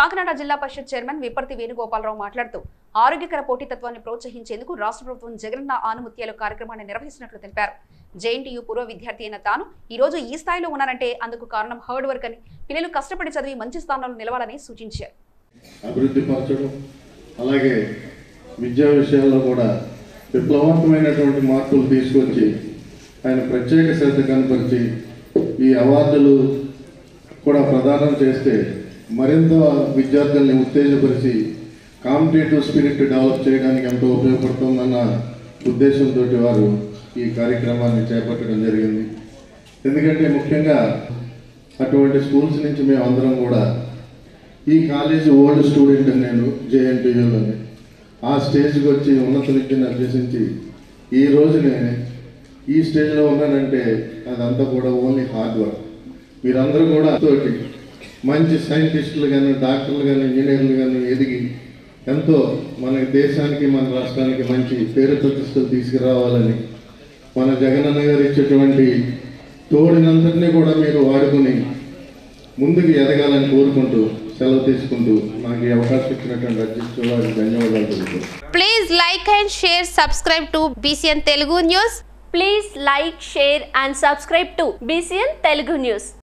కాకినాడ జిల్లా పరిషత్ చైర్మన్ విపర్తి వేణుగోపాలరావు మాట్లాడుతూ ఆరోగ్యకర పోటీతత్వాన్ని ప్రోత్సహించేందుకు రాష్ట్ర ప్రభుత్వం జగనన్న ఆనుమత్యాలు కార్యక్రమాన్ని నిర్వహిస్తున్నట్లు తెలిపారు జేఎన్టీయూ పూర్వ విద్యార్థి అయిన తాను ఈ రోజు ఈ స్థాయిలో ఉన్నారంటే అందుకు కారణం హార్డ్ వర్క్ అని పిల్లలు కష్టపడి చదివి మంచి స్థానంలో నిలవాలని సూచించారు అభివృద్ధి పరచడం అలాగే విద్యా విషయాల్లో కూడా విప్లవాత్మకమైనటువంటి మార్పులు తీసుకొచ్చి ఆయన ప్రత్యేక శ్రద్ధ కనపరిచి ఈ అవార్డులు కూడా ప్రదానం చేస్తే మరింత విద్యార్థుల్ని ఉత్తేజపరిచి కాంపిటేటివ్ స్పిరిట్ డెవలప్ చేయడానికి ఎంతో ఉపయోగపడుతుందన్న ఉద్దేశంతో వారు ఈ కార్యక్రమాన్ని చేపట్టడం జరిగింది ఎందుకంటే ముఖ్యంగా అటువంటి స్కూల్స్ నుంచి మేము అందరం కూడా ఈ కాలేజీ ఓల్డ్ స్టూడెంట్ నేను జేఎన్టీయూలోని ఆ స్టేజ్కి వచ్చి ఉన్నత విద్యను అభ్యసించి ఈ రోజు నేను ఈ స్టేజ్లో ఉన్నానంటే అదంతా కూడా ఓన్లీ హార్డ్ వర్క్ మీరందరూ కూడా తోటి మంచి సైంటిస్టులు కానీ డాక్టర్లు కానీ ఇంజనీర్లు కానీ ఎదిగి ఎంతో మన దేశానికి మన రాష్ట్రానికి మంచి పేరు ప్రతిష్టలు తీసుకురావాలని మన జగనన్న గారు ఇచ్చేటువంటి తోడినంతటినీ కూడా మీరు వాడుకుని ముందుకు ఎదగాలని కోరుకుంటూ సెలవు తీసుకుంటూ నాకు ఈ అవకాశం ఇచ్చినటువంటి అధ్యక్షుడు వారికి ధన్యవాదాలు తెలుపుతున్నాను Please like and share, subscribe to BCN Telugu News. Please like, share and subscribe to BCN Telugu News.